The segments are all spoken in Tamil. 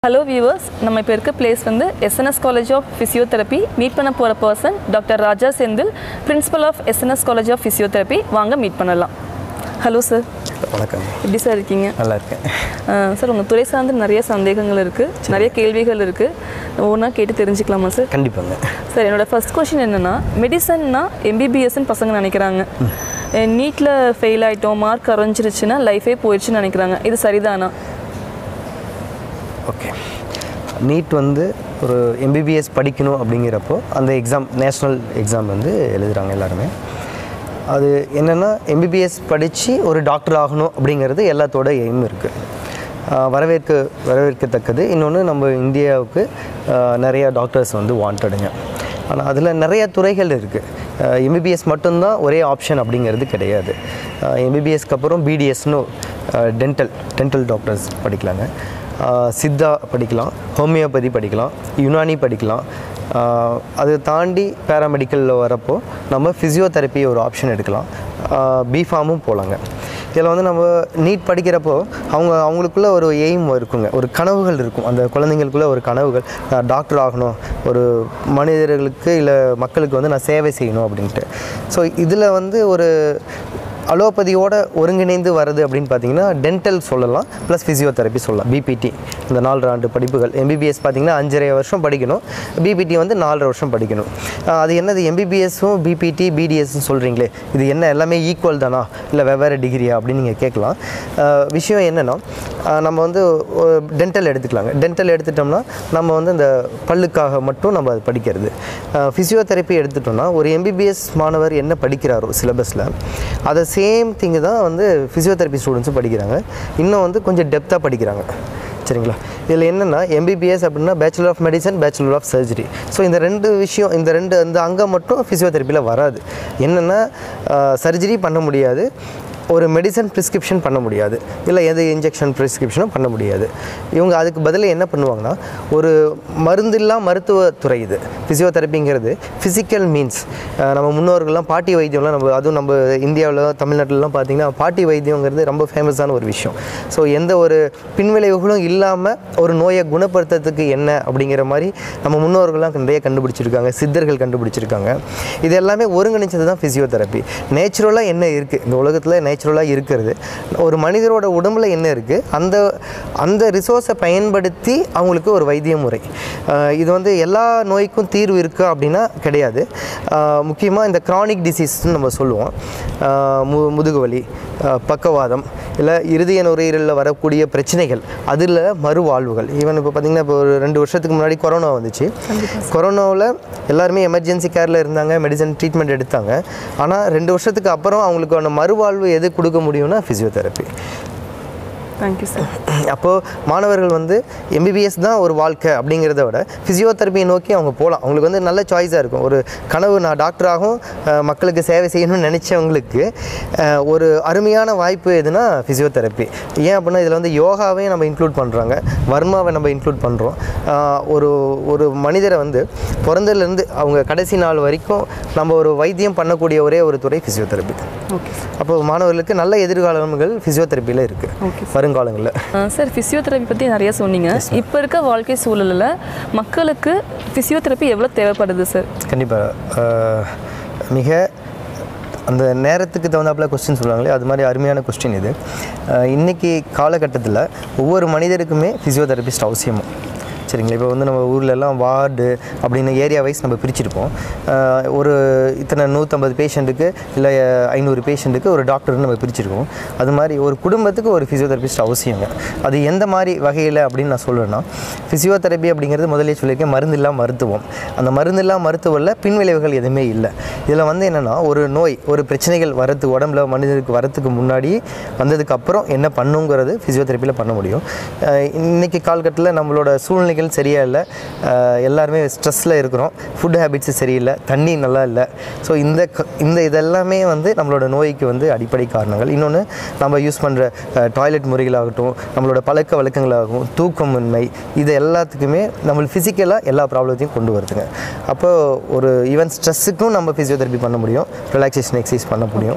ஹலோ வியூவர்ஸ் நம்ம இப்போ இருக்க பிளேஸ் வந்து SNS college of physiotherapy meet பண்ண போகிற person doctor Raja Senthil principal of SNS college of physiotherapy வாங்க மீட் பண்ணலாம் ஹலோ சார் வணக்கம் எப்படி சார் இருக்கீங்க நல்லா இருக்கேன் சார் உங்கள் துறை சார்ந்து நிறைய சந்தேகங்கள் இருக்குது நிறைய கேள்விகள் இருக்குது ஒவ்வொன்றா கேட்டு தெரிஞ்சுக்கலாமா சார் கண்டிப்பாங்க சார் என்னோட ஃபர்ஸ்ட் கொஷின் என்னென்னா மெடிசன்னா எம்பிபிஎஸ்ன்னு பசங்க நினைக்கிறாங்க நீட்டில் ஃபெயில் ஆகிட்டோம் மார்க் குறைஞ்சிருச்சுன்னா லைஃபே போயிடுச்சுன்னு நினைக்கிறாங்க இது சரிதானா ஓகே நீட் வந்து ஒரு எம்பிபிஎஸ் படிக்கணும் அப்படிங்கிறப்போ அந்த எக்ஸாம் நேஷ்னல் எக்ஸாம் வந்து எழுதுகிறாங்க எல்லாருமே அது என்னென்னா எம்பிபிஎஸ் படித்து ஒரு டாக்டர் ஆகணும் அப்படிங்கிறது எல்லாத்தோட எய்ம் இருக்குது வரவேற்க வரவேற்கத்தக்கது இன்னொன்று நம்ம இந்தியாவுக்கு ஆஹ், நிறைய டாக்டர்ஸ் வந்து வாண்டடுங்க ஆனால் அதில் நிறைய துறைகள் இருக்குது எம்பிபிஎஸ் மட்டும்தான் ஒரே ஆப்ஷன் அப்படிங்கிறது கிடையாது எம்பிபிஎஸ்க்கு அப்புறம் பிடிஎஸ்னு டென்டல் டென்டல் டாக்டர்ஸ் படிக்கலாங்க ஆஹ் சித்தா படிக்கலாம் ஹோமியோபதி படிக்கலாம் யுனானி படிக்கலாம் ஆஹ் அது தாண்டி பேராமெடிக்கலில் வரப்போ நம்ம ஃபிசியோதெரப்பி ஒரு ஆப்ஷன் எடுக்கலாம் பிஃபார்மும் போகலாங்க இதில் வந்து நம்ம நீட் படிக்கிறப்போ அவங்க அவங்களுக்குள்ள ஒரு எய்ம் இருக்குங்க ஒரு கனவுகள் இருக்கும் அந்த குழந்தைங்களுக்குள்ள ஒரு கனவுகள் நான் டாக்டர் ஆகணும் ஒரு மனிதர்களுக்கு இல்லை மக்களுக்கு வந்து நான் சேவை செய்யணும் அப்படின்ட்டு ஸோ இதில் வந்து ஒரு அலோபதியோட ஒருங்கிணைந்து வருது அப்படின்னு பார்த்தீங்கன்னா டென்டல் சொல்லலாம் ப்ளஸ் ஃபிசியோதெரப்பி சொல்லலாம் பிபிடி இந்த நாலரை ஆண்டு படிப்புகள் எம்பிபிஎஸ் பார்த்தீங்கன்னா அஞ்சரை வருஷம் படிக்கணும் பிபிடி வந்து நாலரை வருஷம் படிக்கணும் ஆஹ் அது என்னது எம்பிபிஎஸும் பிபிடி பிடிஎஸ்ன்னு சொல்கிறீங்களே இது என்ன எல்லாமே ஈக்குவல் தானா இல்லை வெவ்வேறு டிகிரியா அப்படின்னு நீங்கள் கேட்கலாம் ஆஹ் விஷயம் என்னென்னா ஆஹ் நம்ம வந்து டென்டல் எடுத்துக்கலாங்க டென்டல் எடுத்துட்டோம்னா நம்ம வந்து இந்த பல்லுக்காக மட்டும் நம்ம அது படிக்கிறது ஃபிசியோதெரப்பி எடுத்துட்டோம்னா ஒரு எம்பிபிஎஸ் மாணவர் என்ன படிக்கிறாரோ சிலபஸில் அதை சேம் திங்கு தான் வந்து ஃபிசியோதெரப்பி ஸ்டூடெண்ட்ஸும் படிக்கிறாங்க இன்னும் வந்து கொஞ்சம் டெப்த்தாக படிக்கிறாங்க சரிங்களா இதில் என்னென்னா எம்பிபிஎஸ் அப்படின்னா bachelor of medicine bachelor of surgery so இந்த ரெண்டு விஷயம் இந்த ரெண்டு இந்த அங்கம் மட்டும் ஃபிசியோதெரப்பியில் வராது என்னென்னா சர்ஜரி பண்ண முடியாது ஒரு மெடிசன் ப்ரிஸ்கிரிப்ஷன் பண்ண முடியாது இல்லை எது இன்ஜெக்ஷன் ப்ரிஸ்கிரிப்ஷனும் பண்ண முடியாது இவங்க அதுக்கு பதிலாக என்ன பண்ணுவாங்கன்னா ஒரு மருந்தில்லா மருத்துவத்துறை இது ஃபிசியோதெரப்பிங்கிறது ஃபிசிக்கல் மீன்ஸ் நம்ம முன்னோர்கள்லாம் பாட்டி வைத்தியம்லாம் நம்ம அதுவும் நம்ம இந்தியாவில் தமிழ்நாட்டிலலாம் பார்த்திங்கன்னா பாட்டி வைத்தியங்கிறது ரொம்ப ஃபேமஸான ஒரு விஷயம் ஸோ எந்த ஒரு பின்விளைவுகளும் இல்லாமல் ஒரு நோயை குணப்படுத்துறதுக்கு என்ன அப்படிங்கிற மாதிரி நம்ம முன்னோர்கள்லாம் நிறைய கண்டுபிடிச்சிருக்காங்க சித்தர்கள் கண்டுபிடிச்சிருக்காங்க இது எல்லாமே ஒருங்கிணைச்சது தான் ஃபிசியோதெரப்பி நேச்சுரலாக என்ன இருக்குது இந்த உலகத்தில் நேச்சுரலாக இருக்கிறது ஒரு மனிதரோட உடம்புல என்ன இருக்குது அந்த அந்த ரிசோர்ஸை பயன்படுத்தி அவங்களுக்கு ஒரு வைத்திய முறை ஆஹ் இது வந்து எல்லா நோய்க்கும் தீர்வு இருக்கா அப்படின்னா கிடையாது முக்கியமாக இந்த க்ரானிக் டிசீஸ்னு நம்ம சொல்லுவோம் ஆஹ் மு முதுகுவலி ஆஹ் பக்கவாதம் இல்லை இருதய நுரையீரலில் வரக்கூடிய பிரச்சனைகள் அதில் மறுவாழ்வுகள் ஈவன் இப்போ பார்த்திங்கன்னா இப்போ ஒரு ரெண்டு வருஷத்துக்கு முன்னாடி கொரோனா வந்துச்சு கொரோனாவில் எல்லாருமே எமர்ஜென்சி கேரில் இருந்தாங்க மெடிசன் ட்ரீட்மெண்ட் எடுத்தாங்க ஆனால் ரெண்டு வருஷத்துக்கு அப்புறம் அவங்களுக்கான மறுவாழ்வு எது கொடுக்க முடியும்னா ஃபிசியோதெரப்பி தேங்க்யூ சார் அப்போது மாணவர்கள் வந்து எம்பிபிஎஸ் தான் ஒரு வாழ்க்கை அப்படிங்கிறத விட ஃபிசியோதெரப்பியை நோக்கி அவங்க போகலாம் அவங்களுக்கு வந்து நல்ல சாய்ஸாக இருக்கும் ஒரு கனவு நான் டாக்டராகவும் அஹ், மக்களுக்கு சேவை செய்யணும்னு நினச்சவங்களுக்கு அஹ், ஒரு அருமையான வாய்ப்பு எதுனா ஃபிசியோதெரப்பி ஏன் அப்படின்னா இதில் வந்து யோகாவையும் நம்ம இன்க்ளூட் பண்ணுறாங்க வர்மாவை நம்ம இன்க்ளூட் பண்ணுறோம் ஒரு ஒரு மனிதரை வந்து பிறந்ததுலேருந்து அவங்க கடைசி நாள் வரைக்கும் நம்ம ஒரு வைத்தியம் பண்ணக்கூடிய ஒரே ஒரு துறை ஃபிசியோதெரப்பி ஓகே அப்போ மாணவர்களுக்கு நல்ல எதிர்காலங்கள் ஃபிசியோதெரப்பியில் இருக்குது Okay. வருங்காலங்களில் சார் ஃபிசியோதெரப்பி பற்றி நிறைய சொன்னீங்க இப்போ இருக்க வாழ்க்கை சூழலில் மக்களுக்கு ஃபிசியோதெரப்பி எவ்வளோ தேவைப்படுது சார் கண்டிப்பாக மிக அந்த நேரத்துக்கு தகுந்தாப்புல கொஸ்டின் சொல்லுவாங்களே அது மாதிரி அருமையான கொஸ்டின் இது அஹ், இன்னைக்கு காலகட்டத்தில் ஒவ்வொரு மனிதருக்குமே ஃபிசியோதெரபிஸ்ட் அவசியமும் சரிங்களா இப்போ வந்து நம்ம ஊர்ல எல்லாம் வார்டு அப்படின்னு ஏரியா வைஸ் நம்ம பிரிச்சிருப்போம் அஹ், ஒரு இத்தனை நூற்றம்பது பேஷண்ட்டுக்கு இல்லை ஐநூறு பேஷண்ட்டுக்கு ஒரு டாக்டர்னு நம்ம பிரிச்சிருக்கோம் அது மாதிரி ஒரு குடும்பத்துக்கு ஒரு ஃபிசியோதெரபிஸ்ட் அவசியங்க அது எந்த மாதிரி வகையில் அப்படின்னு நான் சொல்கிறேன்னா ஃபிசியோதெரபி அப்படிங்கிறது முதலே சொல்லியிருக்கேன் மருந்தில்லா மருத்துவம் அந்த மருந்தில்லா மருத்துவத்தில் பின்விளைவுகள் எதுவுமே இல்லை இதில் வந்து என்னென்னா ஒரு நோய் ஒரு பிரச்சனைகள் வரத்து உடம்புல மனிதருக்கு வரத்துக்கு முன்னாடி வந்ததுக்கு அப்புறம் என்ன பண்ணுங்கிறது ஃபிசியோதெரப்பியில் பண்ண முடியும் அஹ் இன்னைக்கு காலகட்டத்தில் நம்மளோட சூழ்நிலைகள் சூழ்நிலைகள் சரியா இல்லை அஹ், எல்லாருமே ஸ்ட்ரெஸ்ஸில் இருக்கிறோம் ஃபுட் ஹேபிட்ஸு சரியில்லை தண்ணி நல்லா இல்லை ஸோ இந்த க- இந்த இதெல்லாமே வந்து நம்மளோட நோய்க்கு வந்து அடிப்படை காரணங்கள் இன்னொன்று நம்ம யூஸ் பண்ணுற டாய்லெட் முறைகளாகட்டும் நம்மளோட பழக்க வழக்கங்களாகட்டும் தூக்கமின்மை இது எல்லாத்துக்குமே நம்ம ஃபிசிக்கலாக எல்லா ப்ராப்ளத்தையும் கொண்டு வருதுங்க அப்போ ஒரு ஈவன் ஸ்ட்ரெஸ்ஸுக்கும் நம்ம ஃபிசியோதெரப்பி பண்ண முடியும் ரிலாக்ஸேஷன் எக்ஸசைஸ் பண்ண முடியும்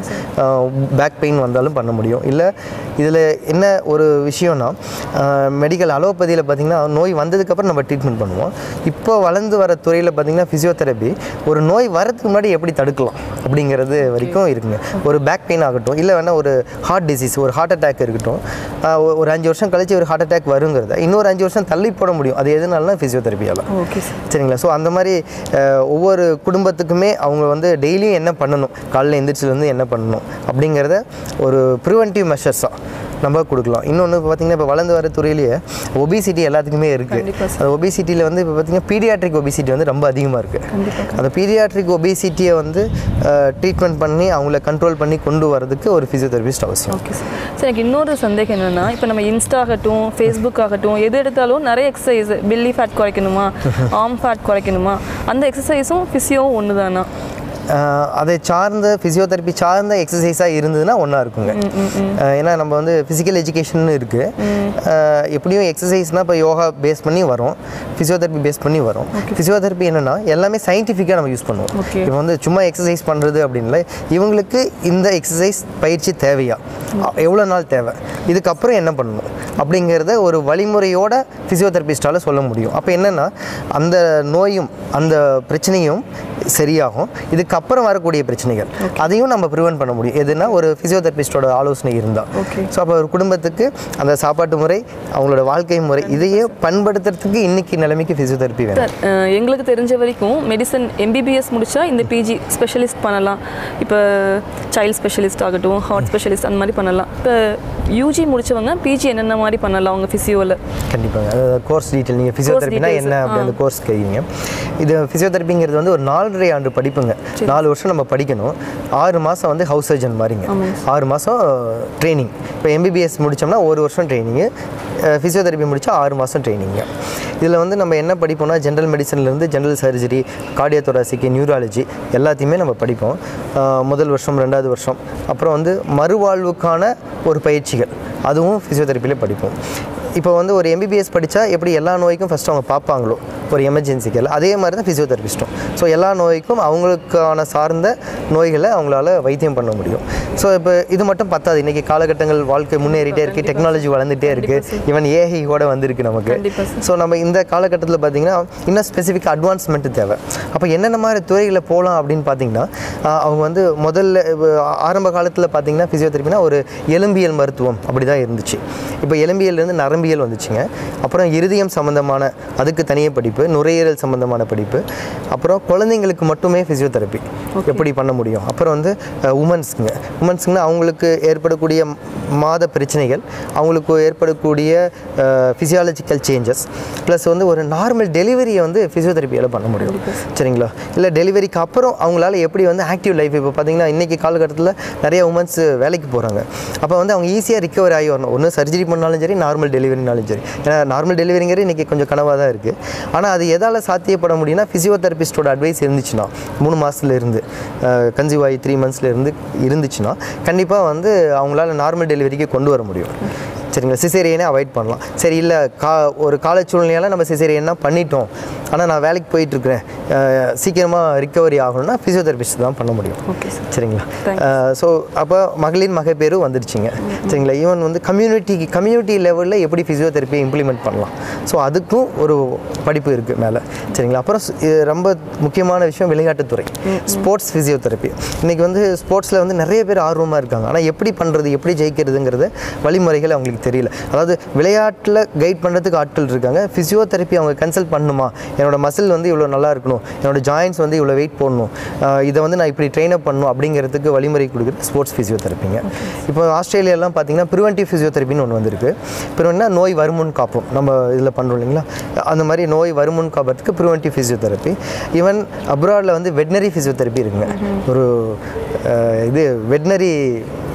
பேக் பெயின் வந்தாலும் பண்ண முடியும் இல்லை இதில் என்ன ஒரு விஷயம்னா மெடிக்கல் அலோபதியில் பார்த்திங்கன்னா நோய் வந்ததுக்கப்புறம் நம்ம ட்ரீட்மெண்ட் பண்ணுவோம் இப்போ வளர்ந்து வர துறையில் பார்த்திங்கன்னா ஃபிசியோதெரப்பி ஒரு நோய் வரதுக்கு முன்னாடி எப்படி தடுக்கலாம் அப்படிங்கிறது வரைக்கும் இருக்குங்க ஒரு பேக் பெயின் ஆகட்டும் இல்லை வேணால் ஒரு ஹார்ட் டிசீஸ் ஒரு ஹார்ட் அட்டாக் இருக்கட்டும் ஆஹ் ஒ- ஒரு அஞ்சு வருஷம் கழிச்சு ஒரு ஹார்ட் அட்டாக் வருங்கிறத இன்னொரு அஞ்சு வருஷம் தள்ளி போட முடியும் அது எதுனாலனா ஃபிசியோதெரப்பியால் ஓகே சார் சரிங்களா ஸோ அந்த மாதிரி அஹ், ஒவ்வொரு குடும்பத்துக்குமே அவங்க வந்து டெய்லியும் என்ன பண்ணணும் காலையில் எந்திரிச்சிலேருந்து என்ன பண்ணணும் அப்படிங்கிறத ஒரு ப்ரிவென்டிவ் மெஷர்ஸாக நம்ம கொடுக்கலாம் இன்னொன்று இப்போ பார்த்தீங்கன்னா இப்போ வளர்ந்து வர துறையிலேயே ஒபிசிட்டி எல்லாத்துக்குமே இருக்குது கண்டிப்பா அந்த ஒபிசிட்டியில் வந்து இப்போ பார்த்தீங்கன்னா பீடியாட்ரிக் ஒபிசிட்டி வந்து ரொம்ப அதிகமாக இருக்குது அந்த பீடியாட்ரிக் ஒபிசிட்டியை வந்து ட்ரீட்மெண்ட் பண்ணி அவங்கள கண்ட்ரோல் பண்ணி கொண்டு வரதுக்கு ஒரு ஃபிசியோதெரபிஸ்ட் அவசியம் ஓகே சார் சார் எனக்கு இன்னொரு சந்தேகம் என்னென்னா இப்போ நம்ம இன்ஸ்டா ஆகட்டும் ஃபேஸ்புக் ஆகட்டும் எது எடுத்தாலும் நிறைய எக்ஸசைஸ் பில்லி ஃபேட் குறைக்கணுமா ஆர்ம் ஃபேட் குறைக்கணுமா அந்த எக்ஸசைஸும் ஃபிசியோவும் ஒன்று தானா அஹ் அதை சார்ந்த ஃபிசியோதெரப்பி சார்ந்த எக்ஸசைஸாக இருந்ததுன்னா ஒன்றா இருக்குங்க அஹ் ஏன்னா நம்ம வந்து ஃபிசிக்கல் எஜுகேஷன் இருக்குது எப்படியும் எக்ஸசைஸ்னால் இப்போ யோகா பேஸ் பண்ணி வரும் ஃபிசியோதெரப்பி பேஸ் பண்ணி வரும் ஃபிசியோதெரப்பி என்னென்னா எல்லாமே சயின்டிஃபிக்காக நம்ம யூஸ் பண்ணுவோம் Okay. இப்போ வந்து சும்மா எக்ஸசைஸ் பண்ணுறது அப்படின்ல இவங்களுக்கு இந்த எக்ஸசைஸ் பயிற்சி தேவையா எவ்வளோ நாள் தேவை இதுக்கப்புறம் என்ன பண்ணணும் அப்படிங்கிறத ஒரு வழிமுறையோட ஃபிசியோதெரபிஸ்டால் சொல்ல முடியும் அப்போ என்னென்னா அந்த நோயும் அந்த பிரச்சனையும் சரியாகும் இதுக்கப்புறம் வரக்கூடிய பிரச்சனைகள் அதையும் நம்ம ப்ரிவென்ட் பண்ண முடியும் எதுனா ஒரு ஃபிசியோதெரபிஸ்டோட ஆலோசனை இருந்தால் Okay. ஸோ அப்போ ஒரு குடும்பத்துக்கு அந்த சாப்பாட்டு முறை அவங்களோட வாழ்க்கை முறை இதையே பண்படுத்துறதுக்கு இன்னைக்கு நிலைமைக்கு ஃபிசியோதெரப்பி வேணும் சார் அஹ், எங்களுக்கு தெரிஞ்ச வரைக்கும் மெடிசன் எம்பிபிஎஸ் முடிச்சா இந்த பிஜி ஸ்பெஷலிஸ்ட் பண்ணலாம் இப்போ சைல்ட் ஸ்பெஷலிஸ்ட் ஆகட்டும் ஹார்ட் ஸ்பெஷலிஸ்ட் அந்த மாதிரி பண்ணலாம் இப்போ யூஜி முடிச்சவங்க பிஜி என்னென்ன மாதிரி பண்ணலாம் அவங்க ஃபிசியோவில் கண்டிப்பாக அதாவது கோர்ஸ் டீட்டெயில் நீங்கள் ஃபிசியோதெரப்பினா details, என்ன அப்படி அந்த கோர்ஸ் கேட்குறீங்க இது ஃபிசியோதெரப்பிங்கிறது வந்து ஒரு நாலரை ஆண்டு படிப்புங்க நாலு வருஷம் நம்ம படிக்கணும் ஆறு மாதம் வந்து ஹவுஸ் சர்ஜன் மாதிரிங்க ஆறு மாதம் ட்ரைனிங் இப்போ எம்பிபிஎஸ் முடித்தோம்னா ஒரு வருஷம் ட்ரைனிங்கு ஃபிசியோதெரப்பி முடித்தா ஆறு மாதம் ட்ரைனிங்க இதில் வந்து நம்ம என்ன படிப்போம்னா ஜென்ரல் மெடிசன்லேருந்து ஜென்ரல் சர்ஜரி கார்டியோதொராசிக்கு நியூராலஜி எல்லாத்தையுமே நம்ம படிப்போம் அஹ் முதல் வருஷம் ரெண்டாவது வருஷம் அப்புறம் வந்து மறுவாழ்வுக்கான ஒரு பயிற்சிகள் அதுவும் ஃபிசியோதெரப்பிலே படிப்போம் இப்போ வந்து ஒரு எம்பிபிஎஸ் படித்தா எப்படி எல்லா நோய்க்கும் ஃபஸ்ட்டு அவங்க பார்ப்பாங்களோ ஒரு எமர்ஜென்சிக்கு அதே மாதிரி தான் ஃபிசியோதெரபிஸ்ட்டும் ஸோ எல்லா நோய்க்கும் அவங்களுக்கான சார்ந்த நோய்களை அவங்களால வைத்தியம் பண்ண முடியும் ஸோ இப்போ இது மட்டும் பத்தாது இன்றைக்கி காலகட்டங்கள் வாழ்க்கை முன்னேறிட்டே இருக்குது டெக்னாலஜி வளர்ந்துட்டே இருக்குது ஈவன் ஏஐ கூட வந்திருக்கு நமக்கு கண்டிப்பா சார். ஸோ நம்ம இந்த காலகட்டத்தில் பார்த்தீங்கன்னா இன்னும் ஸ்பெசிஃபிக் அட்வான்ஸ்மெண்ட் தேவை அப்போ என்னென்ன மாதிரி துறைகளில் போகலாம் அப்படின்னு பார்த்தீங்கன்னா ஆஹ் அவங்க வந்து முதல்ல இப்ப ஆரம்ப காலத்தில் பார்த்தீங்கன்னா ஃபிசியோதெரப்பினா ஒரு எலும்பியல் மருத்துவம் அப்படி தான் இருந்துச்சு இப்போ எலும்பியல்லேருந்து நரம்பியல் வந்துச்சுங்க அப்புறம் இருதயம் சம்மந்தமான அதுக்கு தனியே படிப்பு நுரையீரல் சம்மந்தமான படிப்பு அப்புறம் குழந்தைங்களுக்கு மட்டுமே ஃபிசியோதெரப்பி எப்படி பண்ண முடியும் அப்புறம் வந்து உமன்ஸுங்க உமன்ஸுங்கன்னா அவங்களுக்கு ஏற்படக்கூடிய மாத பிரச்சனைகள் அவங்களுக்கு ஏற்படக்கூடிய ஃபிசியாலஜிக்கல் சேஞ்சஸ் ப்ளஸ் வந்து ஒரு நார்மல் டெலிவரியை வந்து ஃபிசியோதெரப்பியால் பண்ண முடியும் சரிங்களா இல்லை டெலிவரிக்கு அப்புறம் அவங்களால எப்படி வந்து ஆக்டிவ் லைஃப் இப்போ பார்த்தீங்கன்னா இன்றைக்கி காலகட்டத்தில் நிறைய உமன்ஸ் வேலைக்கு போகிறாங்க அப்போ வந்து அவங்க ஈஸியாக ரிக்கவர் ஆகி வரணும் ஒன்று சர்ஜரி பண்ணாலும் சரி நார்மல் டெலிவரினாலும் சரி ஏன்னா நார்மல் டெலிவரிங்கிறது இன்றைக்கி கொஞ்சம் கனவாக தான் இருக்குது ஆனால் அது எதால் சாத்தியப்பட முடியும்னா ஃபிசியோதெரபிஸ்டோட அட்வைஸ் இருந்துச்சுன்னா மூணு மாதத்துல இருந்து கன்சீவ் ஆகி த்ரீ மந்த்ஸ்ல இருந்து இருந்துச்சுன்னா கண்டிப்பாக வந்து அவங்களால நார்மல் டெலிவரிக்கு கொண்டு வர முடியும் சரிங்களா சிசேரியனே அவாய்ட் பண்ணலாம் சரி இல்லை கா ஒரு கால சூழ்நிலையால் நம்ம சிசேரியன்னா பண்ணிட்டோம் ஆனால் நான் வேலைக்கு போயிட்டுருக்கிறேன் சீக்கிரமாக ரிக்கவரி ஆகணும்னா ஃபிசியோதெரபிஸ்ட் தான் பண்ண முடியும் ஓகே சார் சரிங்களா Thank ஸோ அப்போ மகளிர் மகப்பேரும் வந்துடுச்சுங்க சரிங்களா ஈவன் வந்து கம்யூனிட்டி கம்யூனிட்டி லெவலில் எப்படி ஃபிசியோதெரப்பியை இம்ப்ளிமெண்ட் பண்ணலாம் ஸோ அதுக்கும் ஒரு படிப்பு இருக்குது மேலே சரிங்களா அப்புறம் ஸ்- இது ரொம்ப முக்கியமான விஷயம் விளையாட்டுத்துறை ஸ்போர்ட்ஸ் ஃபிசியோதெரப்பி இன்றைக்கி வந்து ஸ்போர்ட்ஸில் வந்து நிறைய பேர் ஆர்வமாக இருக்காங்க ஆனால் எப்படி பண்ணுறது எப்படி ஜெயிக்கிறதுங்கிறது வழிமுறைகள் அவங்களுக்கு தெரியல அதாவது விளையாட்டில் கைட் பண்ணுறதுக்கு ஆட்கள் இருக்காங்க ஃபிசியோதெரப்பி அவங்க கன்சல்ட் பண்ணணுமா என்னோட மசில் வந்து இவ்வளோ நல்லா இருக்கணும் என்னோட ஜாயின்ஸ் வந்து இவ்வளோ வெயிட் போடணும் ஆஹ் இதை வந்து நான் இப்படி ட்ரெயின் அப் பண்ணணும் அப்படிங்கிறதுக்கு வழிமுறை கொடுக்குறது ஸ்போர்ட்ஸ் ஃபிசியோதெரப்பிங்க இப்போ ஆஸ்திரேலியாலாம் பார்த்தீங்கன்னா ப்ரிவென்டிவ் ஃபிசியோதெரப்பின்னு ஒன்று வந்திருக்கு ப்ரிவென்ட்னா நோய் வருமுன் காப்போம் நம்ம இதில் பண்ணுறோம் இல்லைங்களா அந்த மாதிரி நோய் வருமுன் காப்பதுக்கு ப்ரிவென்டிவ் ஃபிசியோதெரப்பி ஈவன் அப்ராடில் வந்து வெட்னரி ஃபிசியோதெரப்பி இருக்குங்க ஒரு ஆஹ் இது வெட்னரி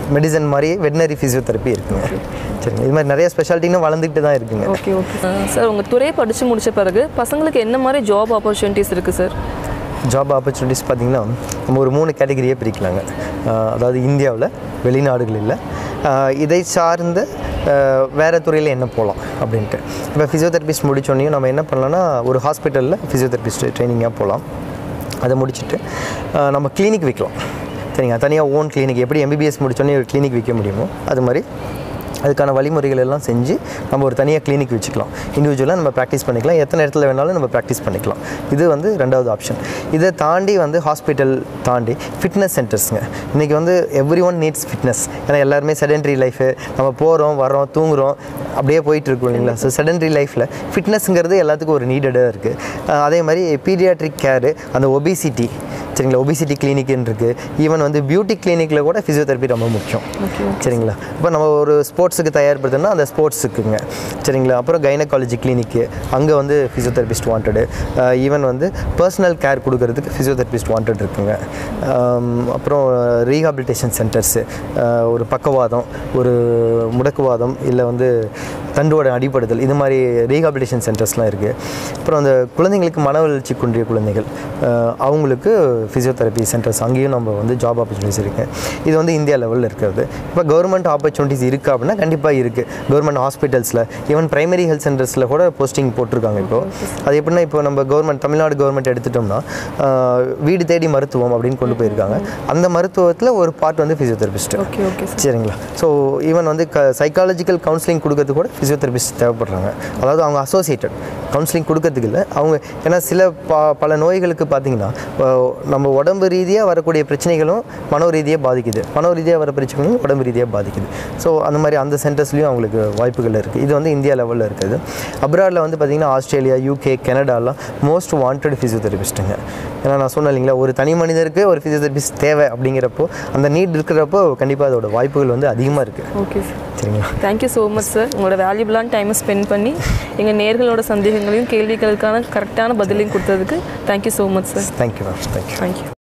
மெடிசன் மாதிரி வெட்டினரி ஃபிசியோதெரப்பி இருக்குங்க சரிங்க இது மாதிரி நிறைய ஸ்பெஷாலிட்டின்னு வளர்ந்துக்கிட்டு தான் இருக்குங்க ஓகே ஓகே சார் உங்கள் துறையை படித்து முடிச்ச பிறகு பசங்களுக்கு என்ன மாதிரி ஜாப் ஆப்பர்ச்சுனிட்டிஸ் இருக்குது சார் ஜாப் ஆப்பர்ச்சுனிட்டிஸ் பார்த்திங்கன்னா நம்ம ஒரு மூணு கேட்டகரியே பிரிக்கலாங்க ஆஹ் அதாவது இந்தியாவில் வெளிநாடுகளில் ஆஹ் இதை சார்ந்த ஆஹ் வேறு துறையில் என்ன போகலாம் அப்படின்ட்டு இப்போ ஃபிசியோதெரபிஸ்ட் முடிச்சோடனையும் நம்ம என்ன பண்ணலாம்னா ஒரு ஹாஸ்பிட்டலில் ஃபிசியோதெரபிஸ்ட் ட்ரைனிங்காக போகலாம் அதை முடிச்சுட்டு ஆஹ் நம்ம கிளினிக் வைக்கலாம் சரிங்க தனியாக ஓன் கிளினிக் எப்படி எம்பிபிஎஸ் முடிச்சோடனே ஒரு கிளினிக் வைக்க முடியுமோ அது மாதிரி அதுக்கான வழிமுறைகள் எல்லாம் செஞ்சு நம்ம ஒரு தனியாக கிளினிக் வச்சுக்கலாம் இண்டிவிஜுவலாக நம்ம ப்ராக்டிஸ் பண்ணிக்கலாம் எத்தனை இடத்துல வேணாலும் நம்ம ப்ராக்டிஸ் பண்ணிக்கலாம் இது வந்து ரெண்டாவது ஆப்ஷன் இதை தாண்டி வந்து ஹாஸ்பிட்டல் தாண்டி ஃபிட்னஸ் சென்டர்ஸுங்க இன்றைக்கி வந்து எவ்ரி ஒன் நீட்ஸ் ஃபிட்னஸ் ஏன்னா எல்லாருமே செடென்ட்ரி லைஃபு நம்ம போகிறோம் வரோம் தூங்குறோம் அப்படியே போயிட்டு இருக்கோம் இல்லைங்களா ஸோ செடென்ட்ரி லைஃப்பில் ஃபிட்னஸ்ங்கிறது எல்லாத்துக்கும் ஒரு நீடடாக இருக்குது அதே மாதிரி பீடியாட்ரிக் கேரு அந்த ஒபிசிட்டி சரிங்களா ஒபிசிட்டி கிளினிக்னு இருக்குது ஈவன் வந்து பியூட்டி கிளினிக்கில் கூட ஃபிசியோதெரப்பி ரொம்ப முக்கியம் சரிங்களா இப்போ நம்ம ஒரு ஸ்போர்ட்ஸுக்கு தயார்படுத்தணும்னா அந்த ஸ்போர்ட்ஸுக்குங்க சரிங்களா அப்புறம் கைனகாலஜி கிளினிக்கு அங்கே வந்து ஃபிசியோதெரபிஸ்ட் வாண்டடு ஈவன் வந்து பர்சனல் கேர் கொடுக்கறதுக்கு ஃபிசியோதெரபிஸ்ட் வாண்டட் இருக்குங்க ஆம், அப்புறம் ரீஹாபிலிட்டேஷன் சென்டர்ஸு ஒரு பக்கவாதம் ஒரு முடக்குவாதம் இல்லை வந்து தண்டுவோட அடிப்படுதல் இது மாதிரி ரீஹாபிலிட்டேஷன் சென்டர்ஸ்லாம் இருக்குது அப்புறம் அந்த குழந்தைங்களுக்கு மன வளர்ச்சி குன்றிய குழந்தைகள் ஆஹ், அவங்களுக்கு ஃபிசியோதெரப்பி சென்டர்ஸ் அங்கேயும் நம்ம வந்து ஜாப் ஆப்பர்ச்சுனிட்டிஸ் இருக்குது இது வந்து இந்தியா லெவலில் இருக்கிறது இப்போ கவர்மெண்ட் ஆப்பர்ச்சுனிட்டிஸ் இருக்குது அப்படின்னா கண்டிப்பாக இருக்குது கவர்மெண்ட் ஹாஸ்பிட்டல்ஸில் ஈவன் பிரைமரி ஹெல்த் சென்டர்ஸில் கூட போஸ்டிங் போட்டிருக்காங்க இப்போ அது எப்படின்னா இப்போ நம்ம கவர்மெண்ட் தமிழ்நாடு கவர்மெண்ட் எடுத்துட்டோம்னா ஆஹ், வீடு தேடி மருத்துவம் அப்படின்னு கொண்டு போயிருக்காங்க அந்த மருத்துவத்தில் ஒரு பார்ட் வந்து ஃபிசியோதெரபிஸ்ட் ஓகே ஓகே சார் சரிங்களா ஸோ ஈவன் வந்து க சைக்காலஜிக்கல் கவுன்சிலிங் கொடுக்கறது கூட ஃபிசியோதெரபிஸ்ட் தேவைப்படுறாங்க அதாவது அவங்க அசோசியேட்டட் கவுன்சிலிங் கொடுக்கறதுக்கு இல்லை அவங்க ஏன்னா சில ப பல நோய்களுக்கு பார்த்தீங்கன்னா அஹ், நம்ம உடம்பு ரீதியாக வரக்கூடிய பிரச்சனைகளும் மனோ ரீதியாக பாதிக்குது மனோ ரீதியாக வர பிரச்சனைகளும் உடம்பு ரீதியாக பாதிக்குது ஸோ அந்த மாதிரி அந்த சென்டர்ஸ்லையும் அவங்களுக்கு வாய்ப்புகள் இருக்குது இது வந்து இந்தியா லெவலில் இருக்குது அப்ராடில் வந்து பார்த்திங்கன்னா ஆஸ்திரேலியா யூகே கனடாலாம் மோஸ்ட் வாண்டட் ஃபிசியோதெரபிஸ்ட்டுங்க ஏன்னா நான் சொன்னேன் இல்லைங்களா ஒரு தனி மனிதருக்கு ஒரு ஃபிசியோதெரபிஸ்ட் தேவை அப்படிங்கிறப்போ அந்த நீட் இருக்கிறப்போ கண்டிப்பாக அதோட வாய்ப்புகள் வந்து அதிகமாக இருக்குது ஓகே சார் சரிங்களா தேங்க்யூ ஸோ மச் சார் உங்களோட வேல்யூபிளான டைமை ஸ்பெண்ட் பண்ணி எங்கள் நேர்களோட சந்தேகங்களையும் கேள்விகளுக்கான கரெக்டான பதிலையும் கொடுத்ததுக்கு thank you so much sir thank you ma'am thank you thank you